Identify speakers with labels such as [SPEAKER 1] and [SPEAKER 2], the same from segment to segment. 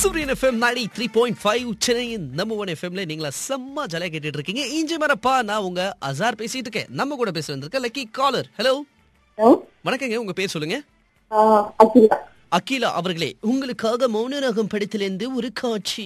[SPEAKER 1] சூரியன் FM ninety three point five சென்னையின் number one எஃப்எம்ல நீங்களா செம்ம ஜலையா கேட்டுட்டு இருக்கீங்க இஞ்சி மரப்பா நான் உங்க அசார் பேசிட்டு இருக்கேன் நம்ம கூட பேச வந்திருக்க லக்கி காலர் ஹலோ
[SPEAKER 2] ஹலோ
[SPEAKER 1] வணக்கங்க உங்க பேர் சொல்லுங்க
[SPEAKER 2] அகிலா
[SPEAKER 1] அகிலா அவர்களே உங்களுக்காக மௌனராகம் படத்திலிருந்து ஒரு காட்சி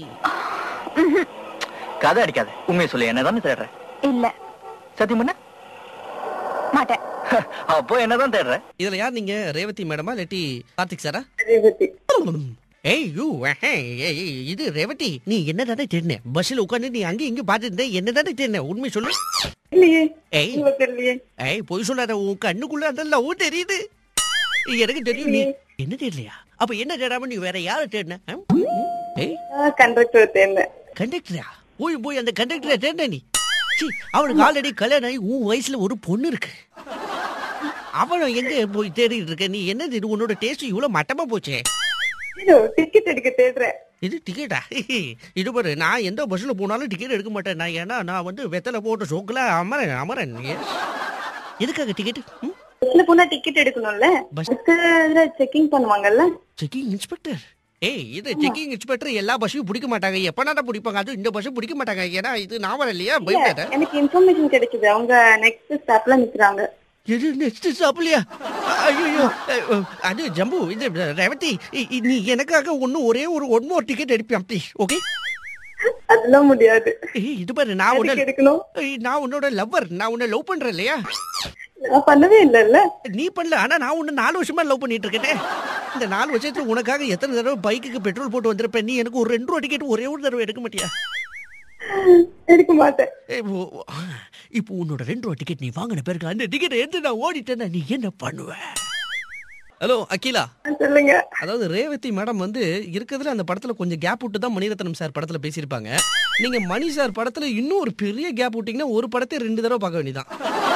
[SPEAKER 3] கதை அடிக்காத உண்மையை சொல்லு என்னதானே தேடுற
[SPEAKER 2] இல்ல
[SPEAKER 3] சத்தியம் பண்ண
[SPEAKER 2] மாட்டேன்
[SPEAKER 3] அப்போ என்னதான் தேடுற
[SPEAKER 1] இதுல யார் நீங்க ரேவதி மேடமா இல்லாட்டி கார்த்திக் சாரா
[SPEAKER 2] ரேவதி
[SPEAKER 1] ஏய் யூ இது ரேவதி நீ என்னதானே தேடின பஸ்ல உட்காந்து நீ அங்க இங்க பாத்துட்டு இருந்த என்னதானே தேடின உண்மை சொல்லு
[SPEAKER 2] இல்லையே
[SPEAKER 1] ஏய்
[SPEAKER 2] உங்களுக்கு தெரியலையே
[SPEAKER 1] ஏய் பொய் சொல்லாத உன் கண்ணுக்குள்ள அந்த லவ் தெரியுது எனக்கு தெரியும் நீ என்ன தெரியலையா அப்ப என்ன தேடாம நீ வேற யார தேடின ஆ? ஏய்
[SPEAKER 2] கண்டக்டர் தேர்ந்தேன்
[SPEAKER 1] கண்டக்டரா போய் போய் அந்த கண்டக்டரை தேடின நீ சீ, அவனுக்கு ஆல்ரெடி கல்யாணம் ஆகி உன் வயசுல ஒரு பொண்ணு இருக்கு அவனை எங்க போய் தேடிட்டு இருக்க நீ என்னது இது உன்னோட டேஸ்ட் இவ்வளவு மட்டமா போச்சே
[SPEAKER 2] இதோ டிக்கெட் எடுக்க தேடுறேன்
[SPEAKER 1] இது டிக்கெட்டா இது பாரு நான் எந்த பஸ்ல போனாலும் டிக்கெட் எடுக்க மாட்டேன் நான் ஏன்னா நான் வந்து வெத்தலை போட்ட சோக்குல அமரன் அமரன் Yes. எதுக்காக டிக்கெட்
[SPEAKER 2] பஸ்ல போனா டிக்கெட் எடுக்கணும்ல
[SPEAKER 1] Bus-
[SPEAKER 2] பஸ்ல செக்கிங் பண்ணுவாங்கல்ல
[SPEAKER 1] செக்கிங் இன்ஸ்பெக்டர் ஏய் இது செக்கிங் இன்ஸ்பெக்டர் எல்லா பஸ்ஸையும் பிடிக்க மாட்டாங்க எப்பனாடா பிடிப்பாங்க அது இந்த பஸ் பிடிக்க மாட்டாங்க ஏன்னா இது நான் வரேன் இல்லையா பயப்படாத
[SPEAKER 2] எனக்கு இன்ஃபர்மேஷன் கிடைச்சது அவங்க நெக்ஸ்ட் ஸ்டாப்ல நிக்கிறாங்க
[SPEAKER 1] இது நெக்ஸ்ட் ஸ்டாப்லையா ஐயோ அது ஜம்பு இது ரேவதி இ- இ- நீ எனக்காக ஒன்னும் ஒரே ஒரு ஒன் மோர் டிக்கெட் எடுப்பியா ப்ளீஸ் ஓகே
[SPEAKER 2] அதெல்லாம் முடியாது
[SPEAKER 1] ஏய் இது பாரு நான்
[SPEAKER 2] எதுக்கு
[SPEAKER 1] உன்ன
[SPEAKER 2] எடுக்கணும்
[SPEAKER 1] ஏய், நான் உன்னோட லவ்வர் நான் உன்னை லவ் பண்றேன் இல்லையா
[SPEAKER 2] நான் பண்ணவே இல்லல்ல
[SPEAKER 1] நீ பண்ணல ஆனா நான் உன்னை நாலு வருஷமா லவ் பண்ணிட்டு இருக்கேன் இந்த நாலு வருஷத்துல உனக்காக எத்தனை தடவை பைக்குக்கு பெட்ரோல் போட்டு வந்திருப்பேன் நீ எனக்கு ஒரு ரெண்டு ரூபா டிக்கெட் ஒரே ஒரு தடவை எடுக்க மாட்டியா
[SPEAKER 2] எடுக்க மாட்டேன்
[SPEAKER 1] ஏய், ஓ- ஓ, இப்போ உன்னோட ரெண்டு ரூபா டிக்கெட் நீ வாங்கின பிறகு அந்த டிக்கெட் எடுத்து நான் ஓடிட்டேன்னா நீ என்ன பண்ணுவ ஹலோ அகிலா
[SPEAKER 2] சொல்லுங்க
[SPEAKER 1] அதாவது ரேவதி மேடம் வந்து இருக்கிறதுல அந்த படத்துல கொஞ்சம் கேப் விட்டு தான் மணிரத்னம் சார் படத்துல பேசியிருப்பாங்க நீங்க மணி சார் படத்துல இன்னும் ஒரு பெரிய கேப் விட்டீங்கன்னா ஒரு படத்தை ரெண்டு தடவை பார்க்க வேண்டியதான்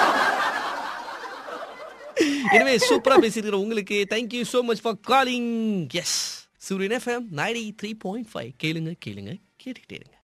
[SPEAKER 1] எனவே சூப்பரா பேசியிருக்கிற உங்களுக்கு thank you so much for calling yes Suriyan FM ninety three point five கேளுங்க கேளுங்க கேட்டுக்கிட்டே இருங்க